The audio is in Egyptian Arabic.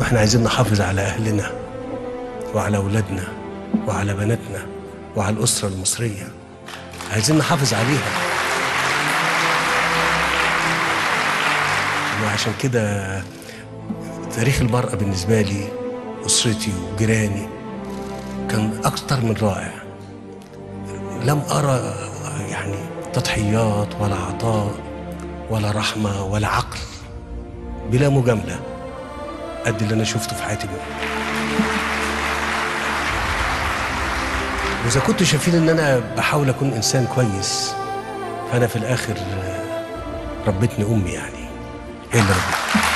واحنا عايزين نحافظ على اهلنا وعلى اولادنا وعلى بناتنا وعلى الاسره المصريه عايزين نحافظ عليها وعشان كده تاريخ المرأة بالنسبة لي أسرتي وجيراني كان أكثر من رائع لم أرى يعني تضحيات ولا عطاء ولا رحمة ولا عقل بلا مجاملة قد اللي أنا شفته في حياتي منهم وإذا كنتوا شايفين إن أنا بحاول أكون إنسان كويس فأنا في الآخر ربتني أمي يعني هي اللي ربتني